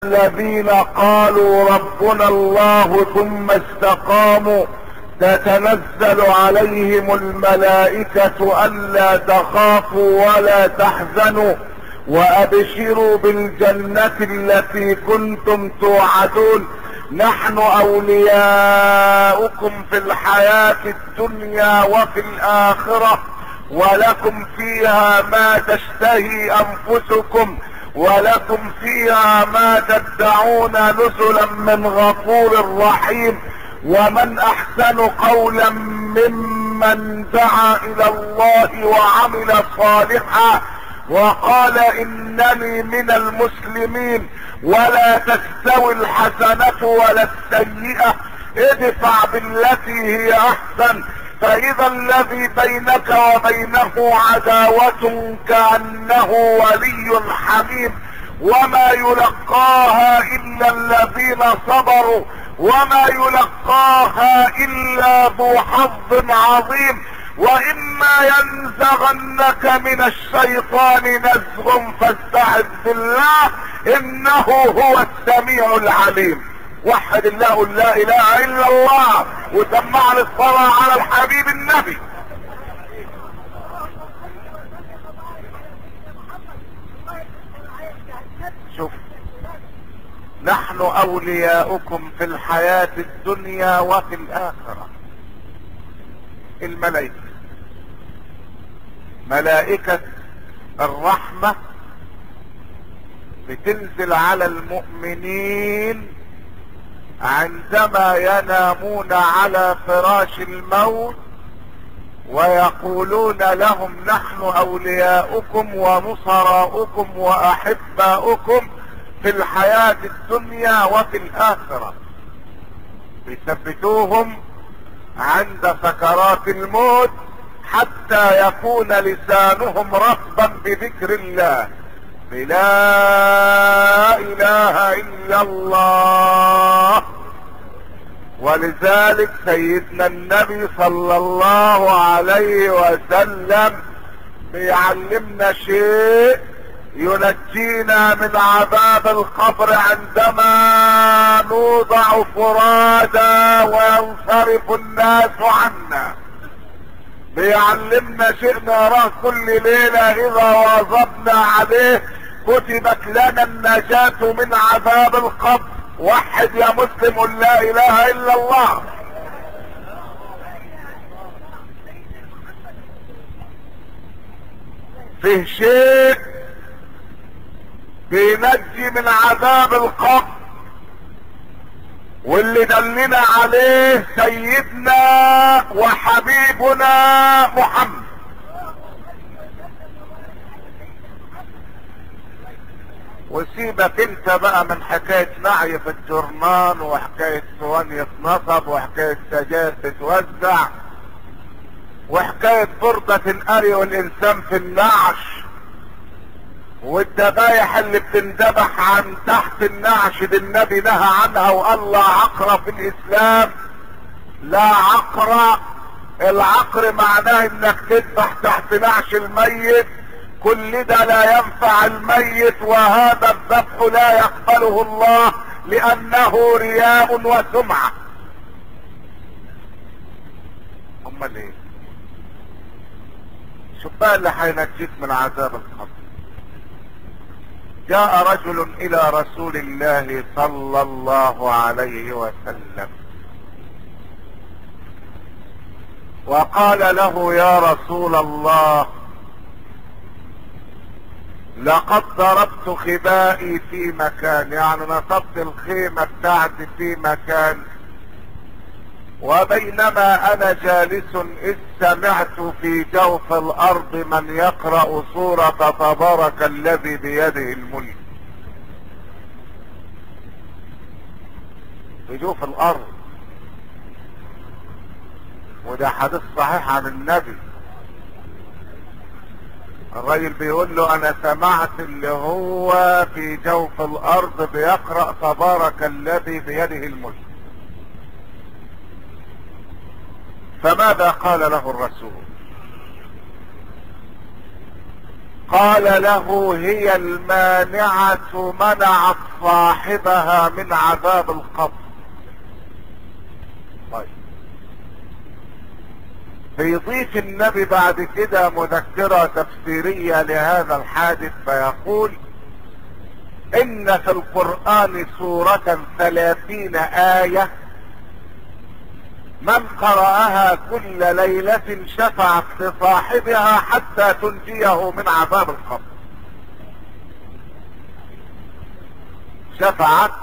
الذين قالوا ربنا الله ثم استقاموا تتنزل عليهم الملائكة ألا تخافوا ولا تحزنوا وأبشروا بالجنة التي كنتم توعدون نحن أولياؤكم في الحياة الدنيا وفي الآخرة ولكم فيها ما تشتهي أنفسكم ولكم فيها ما تدعون نزلا من غفور رحيم ومن احسن قولا ممن دعا الى الله وعمل صالحا وقال انني من المسلمين ولا تستوي الحسنة ولا السيئة ادفع بالتي هي احسن فاذا الذي بينك وبينه عداوة كأنه ولي حميم وما يلقاها الا الذين صبروا وما يلقاها الا ذو حظ عظيم واما ينزغنك من الشيطان نزغ فاستعذ بالله انه هو السميع العليم وحد الله لا اله الا الله وسمع الصلاة على الحبيب النبي شوف نحن اولياؤكم في الحياة الدنيا وفي الاخرة الملائكة ملائكة الرحمة بتنزل على المؤمنين عندما ينامون على فراش الموت ويقولون لهم نحن اولياؤكم ونصراؤكم واحباؤكم في الحياة الدنيا وفي الاخرة بيثبتوهم عند سكرات الموت حتى يكون لسانهم رطبا بذكر الله بلا اله الا الله ولذلك سيدنا النبي صلى الله عليه وسلم بيعلمنا شيء ينجينا من عذاب القبر عندما نوضع فرادا وينصرف الناس عنا بيعلمنا شيء نراه كل ليلة اذا واظبنا عليه كتبت لنا النجاة من عذاب القبر وحد يا مسلم قل لا اله الا الله فيه شيء بينجي من عذاب القبر واللي دلنا عليه سيدنا وحبيبنا محمد وسيبك انت بقى من حكاية نعي في الجرنان وحكاية ثوانية نصب وحكاية سجاد تتوزع وحكاية بردة تنقري والانسان في النعش والذبايح اللي بتندبح عن تحت النعش دي النبي نهى عنها وقال لا عقر في الاسلام لا عقر العقر معناه انك تذبح تحت نعش الميت كل ده لا ينفع الميت وهذا الذبح لا يقبله الله لانه رياء وسمعة امال ايه شوف بقى اللي هينجيك من عذاب القبر جاء رجل الى رسول الله صلى الله عليه وسلم وقال له يا رسول الله لقد ضربت خبائي في مكان يعني نصبت الخيمة بتاعتي في مكان وبينما انا جالس اذ سمعت في جوف الارض من يقرأ سورة تبارك الذي بيده الملك في جوف الارض وده حديث صحيح عن النبي الراجل بيقول له انا سمعت اللي هو في جوف الارض بيقرأ تبارك الذي بيده الملك فماذا قال له الرسول قال له هي المانعة منعت صاحبها من عذاب القبر طيب بيضيف النبي بعد كده مذكرة تفسيرية لهذا الحادث فيقول ان في القرآن سورة ثلاثين آية من قرأها كل ليلة شفعت لصاحبها حتى تنجيه من عذاب القبر شفعت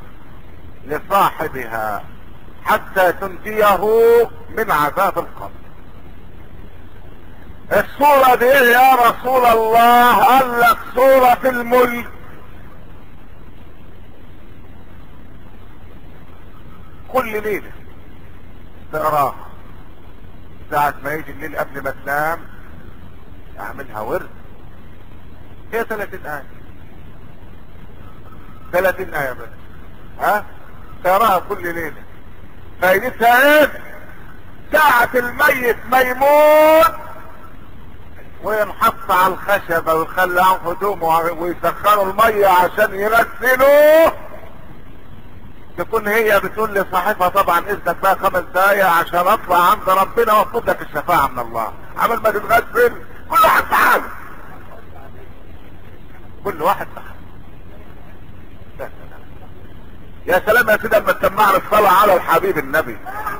لصاحبها حتى تنجيه من عذاب القبر الصورة دي يا رسول الله قال لك صورة الملك كل ليلة تقراها ساعة ما يجي الليل قبل ما تنام اعملها ورد هي 30 آية 30 آية بس ها تقراها كل ليلة فايدتها ايه ساعة الميت ما يموت وينحط على الخشبة ويخلعوا هدومه ويسخروا المية عشان يغسلوه تكون هي بتقول لصاحبها طبعا اذنك بقى خمس دقايق عشان اطلع عند ربنا واطلب لك الشفاعة من الله عمل ما تتغسل كل واحد تعال كل واحد تعال يا سلام يا سيدي اما تسمعنا الصلاة على الحبيب النبي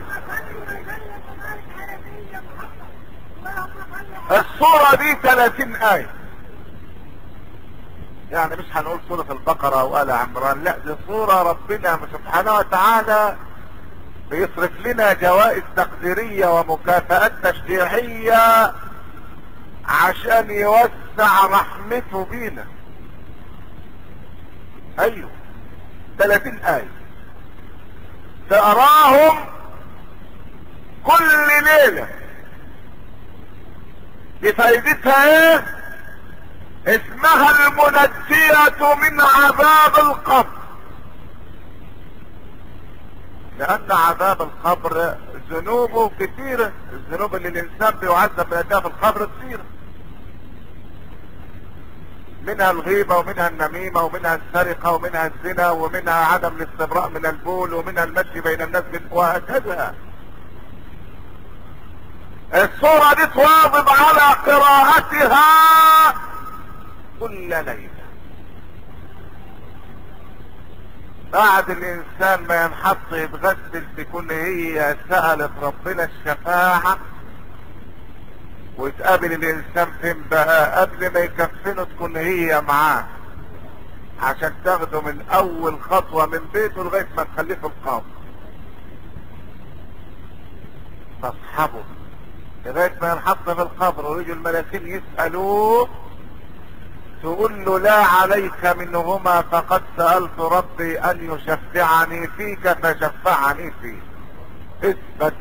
الصورة دي 30 آية يعني مش هنقول سورة البقرة وآل عمران لا دي صورة ربنا سبحانه وتعالى بيصرف لنا جوائز تقديرية ومكافآت تشجيعية عشان يوسع رحمته بينا ايوه 30 آية تقراهم كل ليلة بفايدتها ايه اسمها المنجية من عذاب القبر لان عذاب القبر ذنوبه كثيرة الذنوب اللي الانسان بيعذب من في القبر كثيرة منها الغيبة ومنها النميمة ومنها السرقة ومنها الزنا ومنها عدم الاستبراء من البول ومنها المشي بين الناس وهكذا الصورة دي تواظب على قراءتها كل ليلة بعد الانسان ما ينحط يتغسل تكون هي سألت ربنا الشفاعة وتقابل الانسان فين بقى قبل ما يكفنه تكون هي معاه عشان تاخده من اول خطوة من بيته لغاية ما تخليه في القبر تصحبه لغاية ما ينحط في القبر ويجوا الملاكين يسألوه تقول له لا عليك منهما فقد سألت ربي ان يشفعني فيك فشفعني فيه اثبت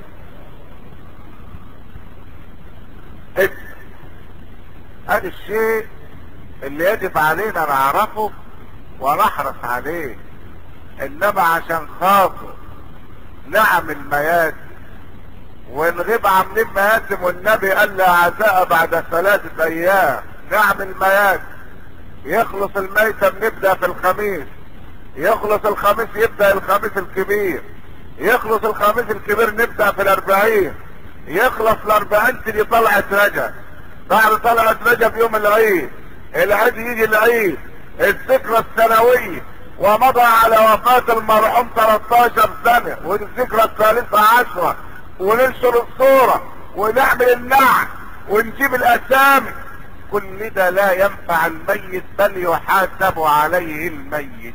اثبت هذا الشيء اللي يجب علينا نعرفه ونحرص عليه انما عشان خاطر نعمل مياسم ونغيب عاملين مياسم والنبي قال لا عزاء بعد ثلاثة ايام نعمل مياسم يخلص الميتم نبدأ في الخميس يخلص الخميس يبدأ الخميس الكبير يخلص الخميس الكبير نبدأ في الاربعين يخلص الاربعين تيجي طلعة رجب بعد طلعة رجب يوم العيد العيد يجي العيد الذكرى السنوية ومضى على وفاة المرحوم 13 سنة والذكرى الثالثة عشرة وننشر الصورة ونعمل النعم ونجيب الاسامي كل ده لا ينفع الميت بل يحاسب عليه الميت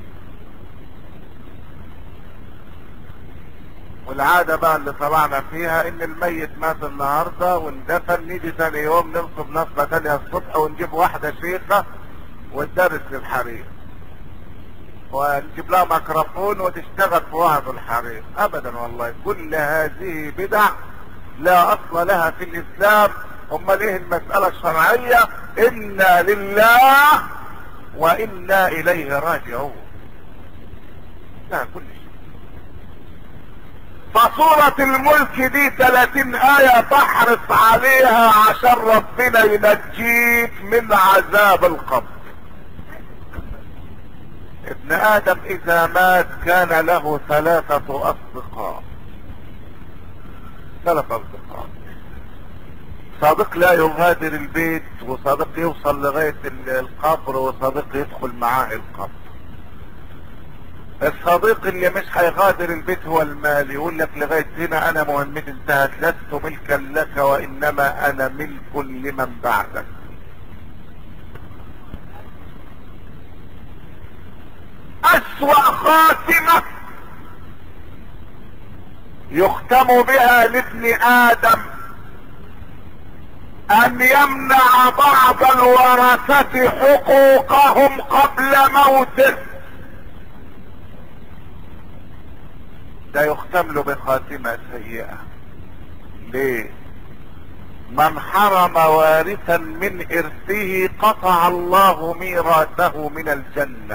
والعادة بقى اللي طلعنا فيها ان الميت مات النهاردة واندفن نيجي تاني يوم ننصب نصبة تانية الصبح ونجيب واحدة شيخة وتدرس للحريق ونجيب لها ميكروفون وتشتغل في وعظ الحريق ابدا والله كل هذه بدع لا اصل لها في الاسلام امال ايه المسألة الشرعية انا لله وانا اليه راجعون لا كل شيء فصورة الملك دي 30 آية تحرص عليها عشان ربنا ينجيك من عذاب القبر ابن آدم إذا مات كان له ثلاثة أصدقاء ثلاثة أصدقاء صادق لا يغادر البيت وصادق يوصل لغاية القبر وصادق يدخل معاه القبر الصديق اللي مش هيغادر البيت هو المال يقول لك لغاية هنا انا مهمتي انتهت لست ملكا لك وانما انا ملك لمن بعدك اسوأ خاتمة يختم بها لابن ادم ان يمنع بعض الورثة حقوقهم قبل موته ده يختم له بخاتمة سيئة ليه من حرم وارثا من ارثه قطع الله ميراثه من الجنة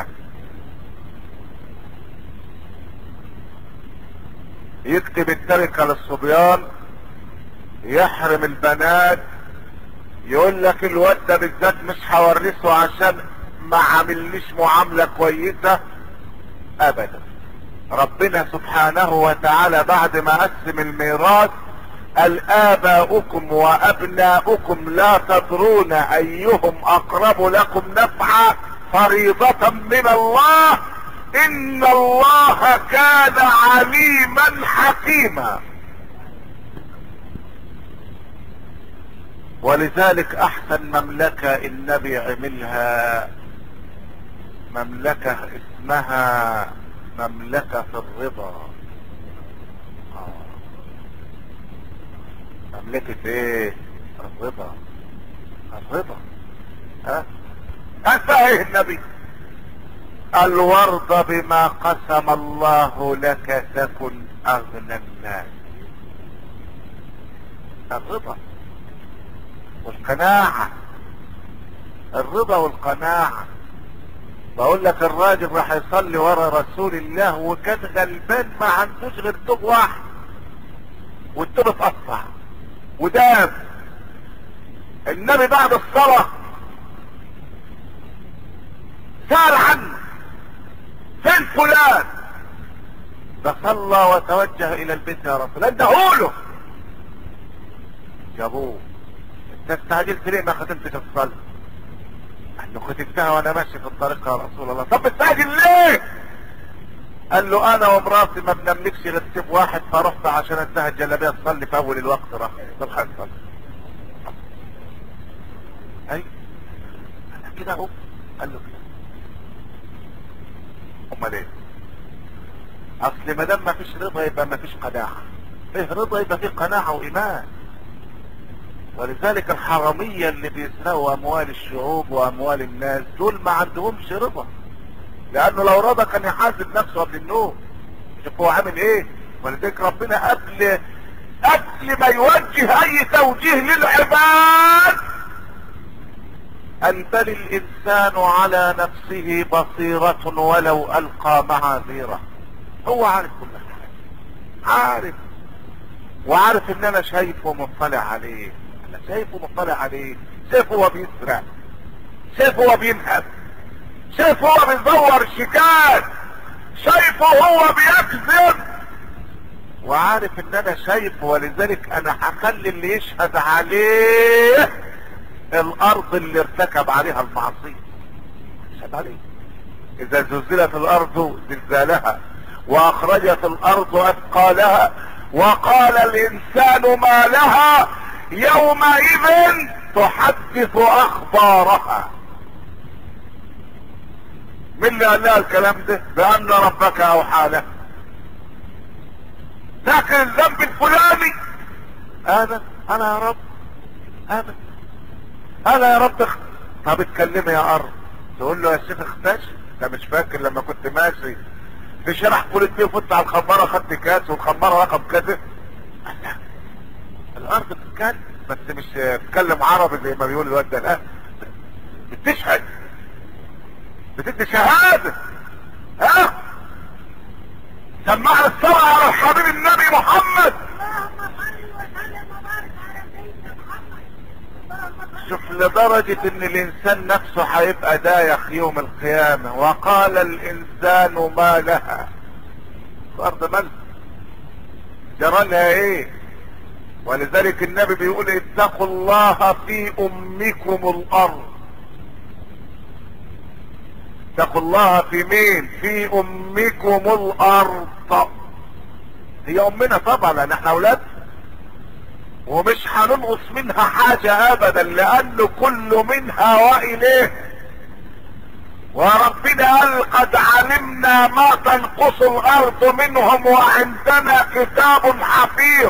يكتب التركة للصبيان يحرم البنات يقول لك الواد ده بالذات مش هورثه عشان ما عملنيش معاملة كويسة ابدا ربنا سبحانه وتعالى بعد ما قسم الميراث قال آباؤكم وأبناؤكم لا تدرون أيهم أقرب لكم نفعا فريضة من الله إن الله كان عليما حكيما ولذلك أحسن مملكة النبي عملها مملكة اسمها مملكة الرضا آه. مملكة ايه الرضا الرضا ها انتهى النبي الورد بما قسم الله لك تكن اغنى الناس الرضا والقناعة الرضا والقناعة بقول لك الراجل راح يصلي ورا رسول الله وكان غلبان ما عندوش غير توب واحد والتوب اتقطع ودام النبي بعد الصلاة سأل عنه فين فلان فصلى وتوجه الى البيت يا رسول الله ادهوله جابوه انت استعجلت ليه ما ختمتش الصلاه قال له ختمتها وانا ماشي في الطريق يا رسول الله طب مستعجل ليه قال له انا ومراتي ما بنملكش غير سيف واحد فرحت عشان انتهى الجلابيه تصلي في اول الوقت راح طب هتصلي اي انا كده اهو قال له كده امال ايه اصل ما دام ما فيش رضا يبقى ما فيش قناعه ايه رضا يبقى فيه قناعه وايمان ولذلك الحرامية اللي بيسرقوا اموال الشعوب واموال الناس دول ما عندهمش رضا لانه لو رضا كان يحاسب نفسه قبل النوم شوف هو عامل ايه ولذلك ربنا قبل قبل ما يوجه اي توجيه للعباد ان بل الانسان على نفسه بصيرة ولو القى معاذيره هو عارف كل حاجة عارف وعارف ان انا شايفه مطلع عليه انا شايفه مطلع عليه شايفه هو بيسرق شايفه هو بينهب شايفه هو بيزور شيكات شايفه هو بيكذب وعارف ان انا شايفه ولذلك انا هخلي اللي يشهد عليه الارض اللي ارتكب عليها المعصية يشهد عليه اذا زلزلت الارض زلزالها واخرجت الارض اثقالها وقال الانسان ما لها يومئذ تحدث اخبارها من اللي قال لها الكلام ده بان ربك اوحى له لكن الذنب الفلاني انا انا يا رب انا انا يا رب اخ... طب اتكلمي يا ارض تقول له يا شيخ اختشي انت مش فاكر لما كنت ماشي في شارع فول بيه وفت على الخمارة خدت كاس والخمارة رقم كذا الارض بتتكلم بس مش بتتكلم عربي زي ما بيقول الواد ده لا بتشهد بتدي شهادة ها سمعنا الصلاة على الحبيب النبي محمد اللهم صل وسلم وبارك على سيدنا محمد اللهم صل شوف لدرجة ان الانسان نفسه هيبقى دايخ يوم القيامة وقال الانسان ما لها الارض مال جرى لها ايه ولذلك النبي بيقول اتقوا الله في امكم الارض اتقوا الله في مين في امكم الارض هي امنا طبعا لان احنا اولاد ومش هننقص منها حاجة ابدا لان كل منها واليه وربنا قال قد علمنا ما تنقص الارض منهم وعندنا كتاب حفيظ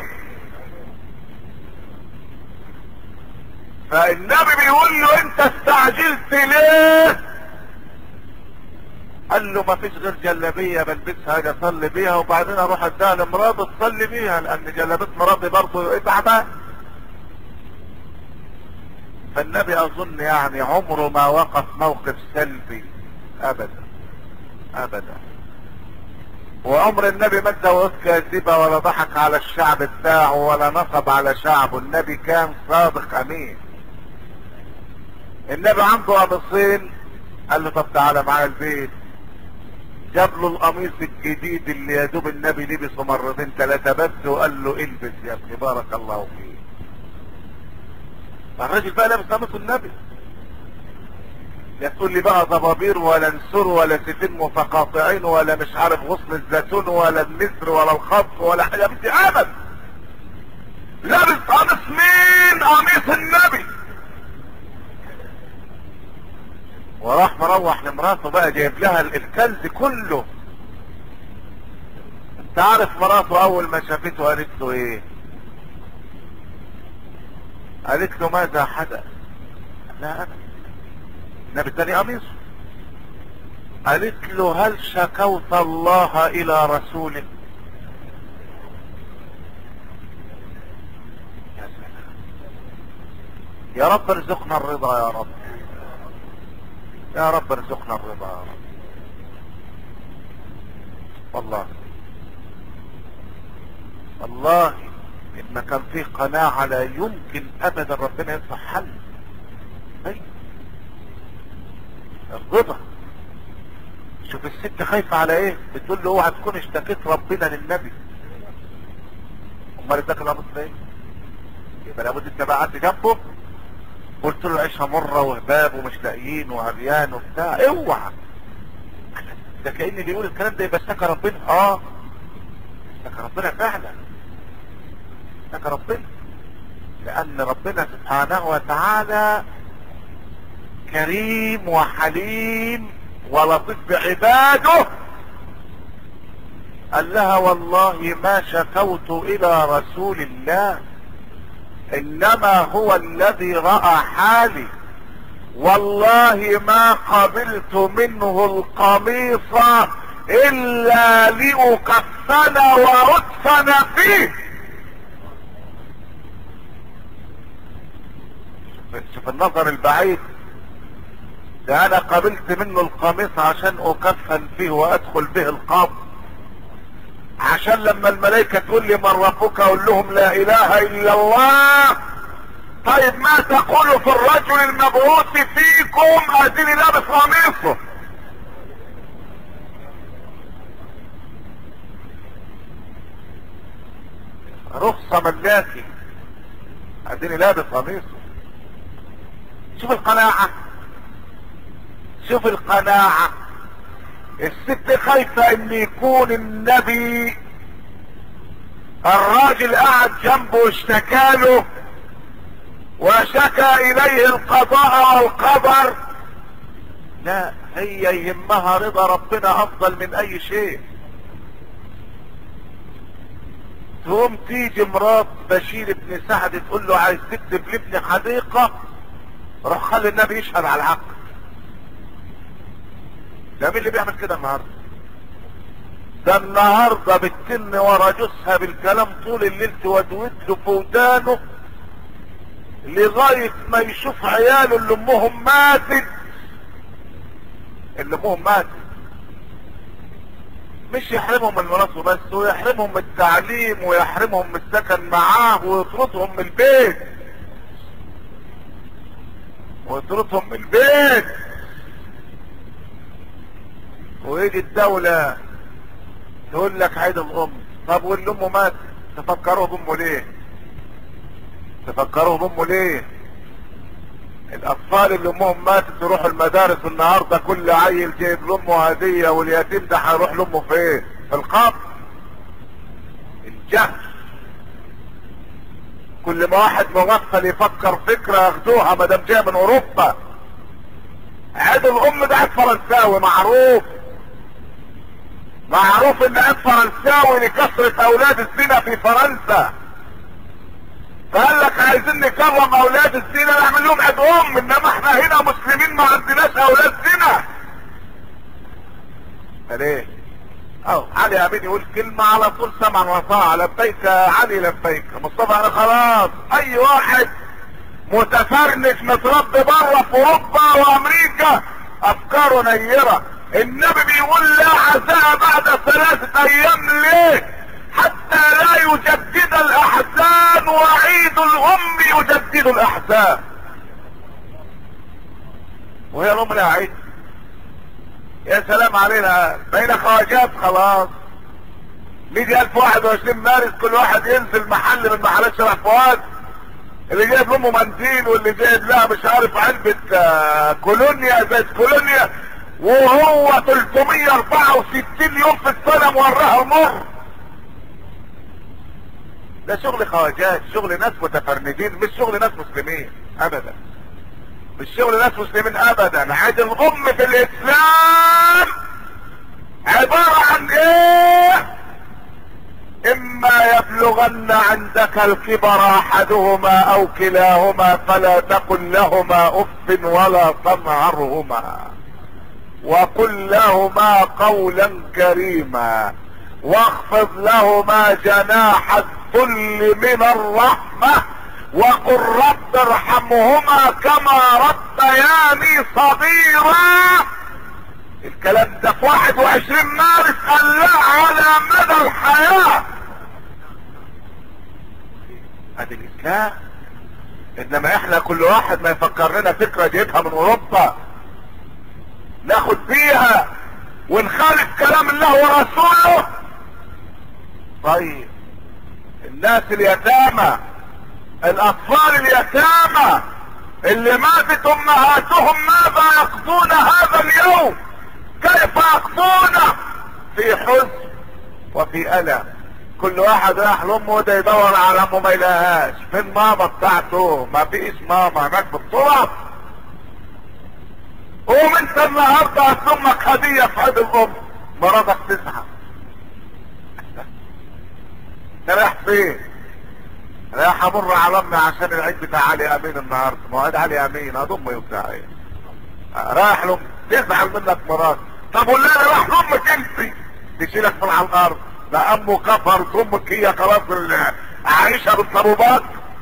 فالنبي بيقول له انت استعجلت ليه قال له ما فيش غير جلابيه بلبسها اجي اصلي بيها وبعدين اروح اديها لمراتي تصلي بيها لان جلابيه مراتي برضه اتعبها فالنبي اظن يعني عمره ما وقف موقف سلبي ابدا ابدا وعمر النبي ما اتجوز كاذبه ولا ضحك على الشعب بتاعه ولا نصب على شعبه النبي كان صادق امين النبي عنده قميصين قال له طب تعالى معايا البيت جاب له القميص الجديد اللي يا دوب النبي لبسه مرتين ثلاثه بس وقال له البس يا ابني بارك الله فيك الراجل بقى لابس قميص النبي لا تقول لي بقى ضبابير ولا نسور ولا سيفين متقاطعين ولا مش عارف غصن الزيتون ولا النسر ولا الخط ولا حاجه بدي ابدا لابس قميص مين قميص النبي وراح مروح لمراته بقى جايب لها الكنز كله انت عارف مراته اول ما شافته قالت له ايه قالت له ماذا حدث لا انا النبي التاني قميصه قالت له هل شكوت الله الى رسوله يا سلام يا رب ارزقنا الرضا يا رب يا رب ارزقنا الرضا يا رب والله والله ان كان في قناعة لا يمكن ابدا ربنا يصلح حل ايوه الرضا شوف الست خايفة على ايه بتقول له اوعى تكون اشتكيت ربنا للنبي امال اداك الامر ايه يبقى لابد انت بقى قعدت جنبه قلت له عيشها مرة وهباب ومش لاقيين وعريان وبتاع اوعى ده كأني بيقول الكلام ده يبقى اشتكى ربنا اه اشتكى ربنا فعلا اشتكى ربنا لان ربنا سبحانه وتعالى كريم وحليم ولطيف بعباده قال لها والله ما شكوت الى رسول الله انما هو الذي رأى حالي والله ما قبلت منه القميص الا لأكفن وادفن فيه شوف- شوف النظر البعيد ده انا قبلت منه القميص عشان اكفن فيه وادخل به القبر عشان لما الملائكة تقول لي من ربك اقول لهم لا اله الا الله طيب ما تقول في الرجل المبعوث فيكم اديني لابس قميصه رخصة ملاكي اديني لابس قميصه شوف القناعة شوف القناعة الست خايفة ان يكون النبي الراجل قاعد جنبه واشتكاله وشكى اليه القضاء والقدر لا هي يهمها رضا ربنا افضل من اي شيء تقوم تيجي مرات بشير بن سعد تقول له عايز تكتب لابني حديقة روح خلي النبي يشهد على العقد ده مين اللي بيعمل كده النهارده ده النهارده بتتن ورا جوزها بالكلام طول الليل تودود له في ودانه لغايه ما يشوف عياله اللي امهم ماتت اللي امهم ماتت مش يحرمهم من الميراث وبس ويحرمهم من التعليم ويحرمهم من السكن معاه ويطردهم من البيت ويطردهم من البيت ويجي الدولة تقول لك عيد الام طب واللي امه مات تفكروا بامه ليه تفكروا بامه ليه الاطفال اللي امهم ماتت يروحوا المدارس النهارده كل عيل جايب لامه هديه واليتيم ده هيروح لامه فين في القبر الجهل كل ما واحد مغفل يفكر فكره ياخدوها ما دام جايه من اوروبا عيد الام ده عيد فرنساوي معروف معروف ان عيد فرنساوي لكثره اولاد الزنا في فرنسا فقال لك عايزين نكرم اولاد الزنا نعمل لهم عيد ام انما احنا هنا مسلمين ما عندناش اولاد زنا ليه اهو علي امين يقول كلمة على طول سمعا وطاعة لبيك يا علي لبيك مصطفى انا خلاص اي واحد متفرنش متربي بره في اوروبا وامريكا افكاره نيرة النبي بيقول لا عزاء بعد ثلاثة ايام ليه حتى لا يجدد الاحزان وعيد الام يجدد الاحزان وهي الام لها عيد يا سلام علينا بين خواجات خلاص نيجي 1021 مارس كل واحد ينزل محل من محلات شارع فؤاد اللي جايب لامه منديل واللي جايب لها مش عارف علبة آه، كولونيا زي كولونيا وهو 364 يوم في السنة موراها المر ده شغل خواجات شغل ناس متفرنجين مش شغل ناس مسلمين ابدا مش شغل ناس مسلمين ابدا عيد الام في الاسلام عبارة عن ايه اما يبلغن عندك الكبر احدهما او كلاهما فلا تقل لهما اف ولا تنهرهما وقل لهما قولا كريما واخفض لهما جناح الذل من الرحمة وقل رب ارحمهما كما ربياني صغيرا الكلام ده في 21 مارس قال لا على مدى الحياة ادي الاسلام انما احنا كل واحد ما يفكر لنا فكرة جايبها من اوروبا ناخد فيها ونخالف كلام الله ورسوله طيب الناس اليتامى الاطفال اليتامى اللي ماتت امهاتهم ماذا يقضون هذا اليوم كيف يقضون في حزن وفي الم كل واحد راح لامه ده يدور على امه ما يلاقيهاش فين ماما بتاعته ما فيش ماما هناك في الطرق قوم انت النهارده هات امك هديه في عيد الام مراتك تسعه انت رايح فين؟ رايح امر على امي عشان العيد بتاع علي امين النهارده ما هو عيد علي امين هاد امي وبتاع ايه رايح له تزعل منك مرات طب واللي انا رايح لامك انت تشيلك من على الارض ده امه كفر امك هي خلاص ال- عايشه بالصبوبات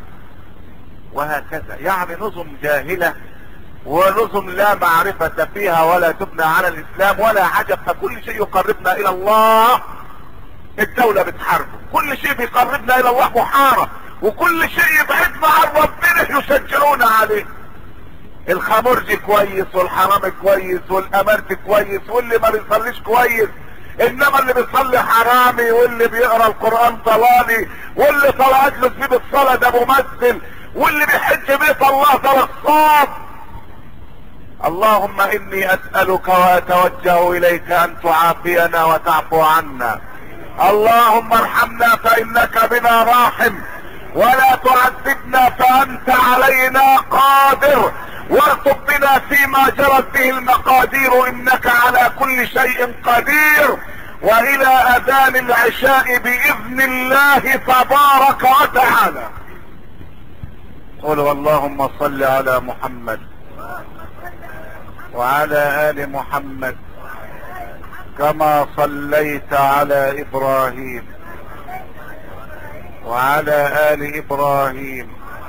وهكذا يعني نظم جاهله ونظم لا معرفة فيها ولا تبنى على الاسلام ولا عجب فكل شيء يقربنا الى الله الدولة بتحاربه كل شيء بيقربنا الى الله محارب وكل شيء يبعدنا عن ربنا يشجعون عليه الخمرجي كويس والحرامي كويس والامرت كويس واللي ما بيصليش كويس انما اللي بيصلي حرامي واللي بيقرا القران ضلالي واللي طلع اجلس فيه بالصلاه ده ممثل واللي بيحج بيت الله ده نصاب اللهم اني اسألك واتوجه اليك ان تعافينا وتعفو عنا اللهم ارحمنا فانك بنا راحم ولا تعذبنا فانت علينا قادر وارتب بنا فيما جرت به المقادير انك على كل شيء قدير والى اذان العشاء باذن الله تبارك وتعالى قولوا اللهم صل على محمد وعلى ال محمد كما صليت على ابراهيم وعلى ال ابراهيم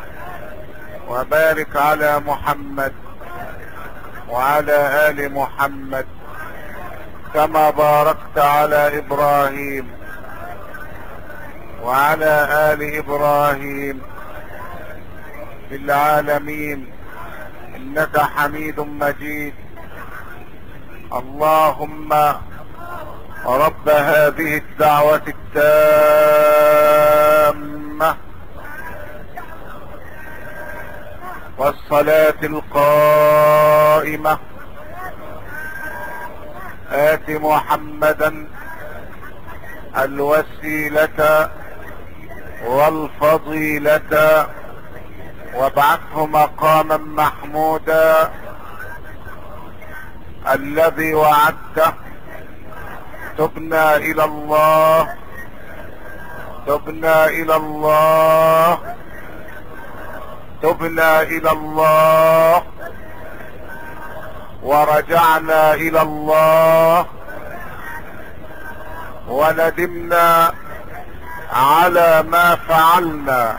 وبارك على محمد وعلى ال محمد كما باركت على ابراهيم وعلى ال ابراهيم في العالمين انك حميد مجيد اللهم رب هذه الدعوة التامة والصلاة القائمة آت محمدا الوسيلة والفضيلة وابعثه مقاما محمودا الذي وعدته تبنا الى الله تبنا الى الله تبنا الى الله ورجعنا الى الله وندمنا على ما فعلنا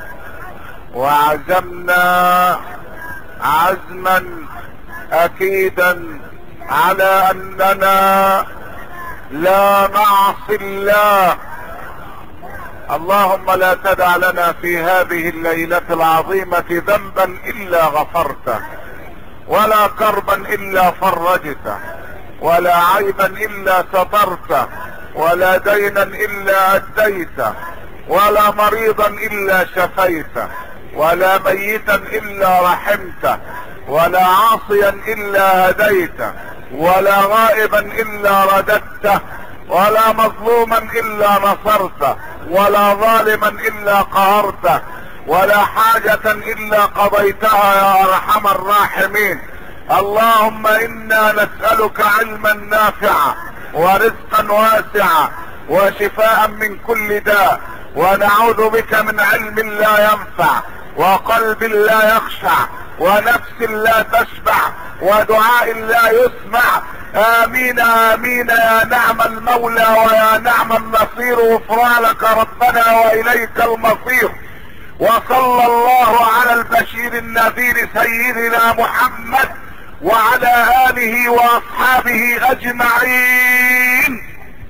وعزمنا عزما اكيدا على اننا لا نعصي الله اللهم لا تدع لنا في هذه الليلة العظيمة ذنبا الا غفرته ولا كربا الا فرجته ولا عيبا الا سترته ولا دينا الا اديته ولا مريضا الا شفيته ولا ميتا الا رحمته ولا عاصيا الا هديته ولا غائبا الا رددته ولا مظلوما الا نصرته ولا ظالما الا قهرته ولا حاجة الا قضيتها يا ارحم الراحمين اللهم انا نسألك علما نافعا ورزقا واسعا وشفاء من كل داء ونعوذ بك من علم لا ينفع وقلب لا يخشع ونفس لا تشبع ودعاء لا يسمع امين امين يا نعم المولى ويا نعم النصير غفرانك ربنا واليك المصير وصلى الله على البشير النذير سيدنا محمد وعلى اله واصحابه اجمعين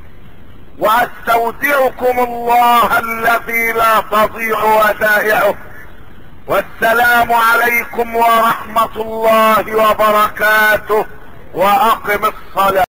واستودعكم الله الذي لا تضيع ودائعه والسلام عليكم ورحمة الله وبركاته واقم الصلاة